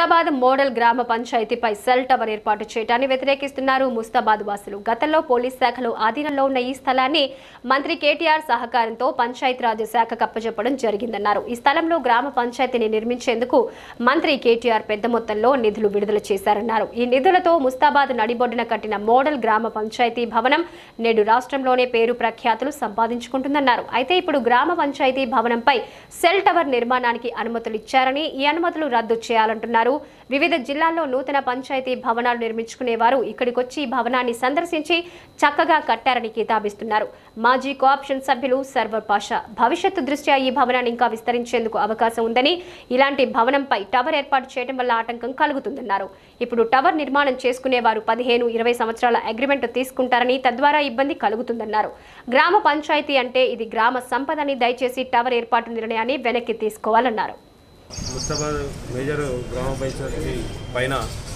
Mustabad model గ్రామ పంచాయతీపై cell tower ఏర్పాటు చేయడాన్ని వ్యతిరేకిస్తున్నారు ముస్తాబాద్ వాసులు గతంలో పోలీస్ శాఖలో ఆధీనంలో ఉన్న ఈ స్థలాన్ని మంత్రి కేటీఆర్ సహకారంతో పంచాయతీరాజ్ శాఖ కప్పజెప్పడం జరిగిందన్నారు ఈ స్థలంలో గ్రామ పంచాయతీని నిర్మించేందుకు మంత్రి కేటీఆర్ పెద్ద మొత్తంలో నిధులు విడుదల చేశారన్నారు ఈ నిధులతో ముస్తాబాద్ నడిబొడ్డున కట్టిన మోడల్ గ్రామ పంచాయతీ భవనం నేడు రాష్ట్రంలోనే పేరు ప్రఖ్యాతులు సంపాదించుకుంటుందన్నారు అయితే ఇప్పుడు గ్రామ పంచాయతీ భవనంపై సెల్ టవర్ నిర్మాణానికి అనుమతులు ఇచ్చారని ఈ అనుమతులు రద్దు చేయాలంటున్నారు వివిధ జిల్లాల్లో నూతన పంచాయతీ భవనాలు నిర్మించుకునేవారు ఇక్కడికొచ్చి ఈ భవనాన్ని సందర్శించి చక్కగా కట్టారని కితాబిస్తున్నారు మాజీ కోఆప్షన్ సభ్యులు సర్వర్ పాషా భవిష్యత్తు దృష్ట్యా ఈ భవనాన్ని ఇంకా విస్తరించేందుకు అవకాశం ఉందని ఇలాంటి భవనంపై టవర్ ఏర్పాటు చేయడం వల్ల ఆటంకం కలుగుతుందన్నారు ఇప్పుడు టవర్ నిర్మాణం చేసుకునేవారు పదిహేను ఇరవై సంవత్సరాల అగ్రిమెంట్ తీసుకుంటారని తద్వారా ఇబ్బంది కలుగుతుందన్నారు గ్రామ పంచాయతీ అంటే ఇది గ్రామ సంపదని దయచేసి టవర్ ఏర్పాటు నిర్ణయాన్ని వెనక్కి తీసుకోవాలన్నారు ముస్తాబాద్ మేజర్ గ్రామ పంచాయతీ పైన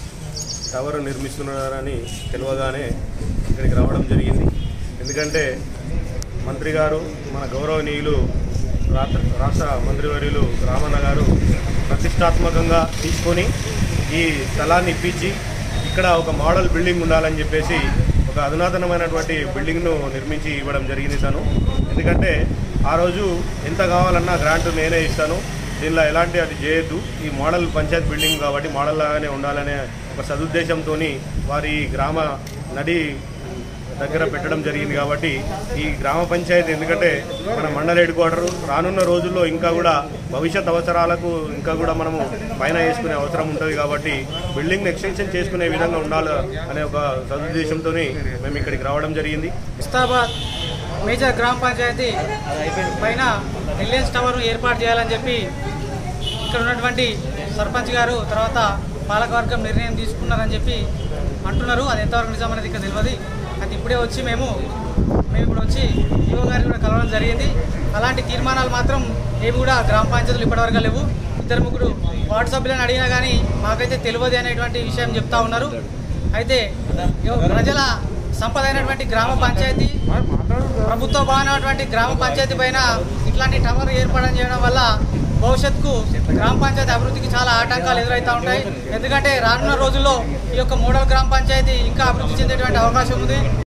టవర్ నిర్మిస్తున్నారని తెలియగానే ఇక్కడికి రావడం జరిగింది ఎందుకంటే మంత్రి గారు మన గౌరవనీయులు రాష్ట్ర రాష్ట్ర మంత్రివర్యులు రామన్న గారు ప్రతిష్టాత్మకంగా తీసుకొని ఈ స్థలాన్ని ఇప్పించి ఇక్కడ ఒక మోడల్ బిల్డింగ్ ఉండాలని చెప్పేసి ఒక అధునాతనమైనటువంటి బిల్డింగ్ను నిర్మించి ఇవ్వడం జరిగింది తను ఎందుకంటే ఆ రోజు ఎంత కావాలన్నా గ్రాంట్ నేనే ఇస్తాను దీనిలో ఎలాంటి అది చేయొద్దు ఈ మోడల్ పంచాయత్ బిల్డింగ్ కాబట్టి మోడల్ లాగానే ఉండాలనే ఒక సదుద్దేశంతో వారి గ్రామ నడి దగ్గర పెట్టడం జరిగింది కాబట్టి ఈ గ్రామ పంచాయతీ ఎందుకంటే మన మండల హెడ్ క్వార్టర్ రానున్న రోజుల్లో ఇంకా కూడా భవిష్యత్ అవసరాలకు ఇంకా కూడా మనము పైన వేసుకునే అవసరం ఉంటుంది కాబట్టి బిల్డింగ్ ఎక్స్టెన్షన్ చేసుకునే విధంగా ఉండాలి అనే ఒక సదుద్దేశంతో మేము ఇక్కడికి రావడం జరిగింది ముస్తాబాద్ మేజర్ గ్రామ పంచాయతీ పైన రిలయన్స్ టవర్ ఏర్పాటు చేయాలని చెప్పి ఇక్కడ ఉన్నటువంటి సర్పంచ్ గారు తర్వాత పాలకవర్గం నిర్ణయం తీసుకున్నారని చెప్పి అంటున్నారు అది ఎంతవరకు నిజం అనేది ఇక్కడ తెలియదు అది ఇప్పుడే వచ్చి మేము మేము ఇప్పుడు వచ్చి ఈవో గారిని కూడా కలవడం జరిగింది అలాంటి తీర్మానాలు మాత్రం ఏవి కూడా గ్రామ పంచాయతీలు ఇప్పటివరకు లేవు ఇద్దరు ముగ్గురు వార్డు సభ్యులను అడిగినా కానీ మాకైతే తెలియదు అనేటువంటి విషయం చెప్తా ఉన్నారు అయితే ఇగో ప్రజల సంపద అయినటువంటి గ్రామ పంచాయతీ ప్రభుత్వ భవనటువంటి గ్రామ పంచాయతీ పైన ఇట్లాంటి టవర్ ఏర్పాటు చేయడం వల్ల భవిష్యత్తుకు గ్రామ పంచాయతీ అభివృద్ధికి చాలా ఆటంకాలు ఎదురవుతూ ఉంటాయి ఎందుకంటే రానున్న రోజుల్లో ఈ యొక్క మోడల్ గ్రామ పంచాయతీ ఇంకా అభివృద్ధి చెందేటువంటి అవకాశం ఉంది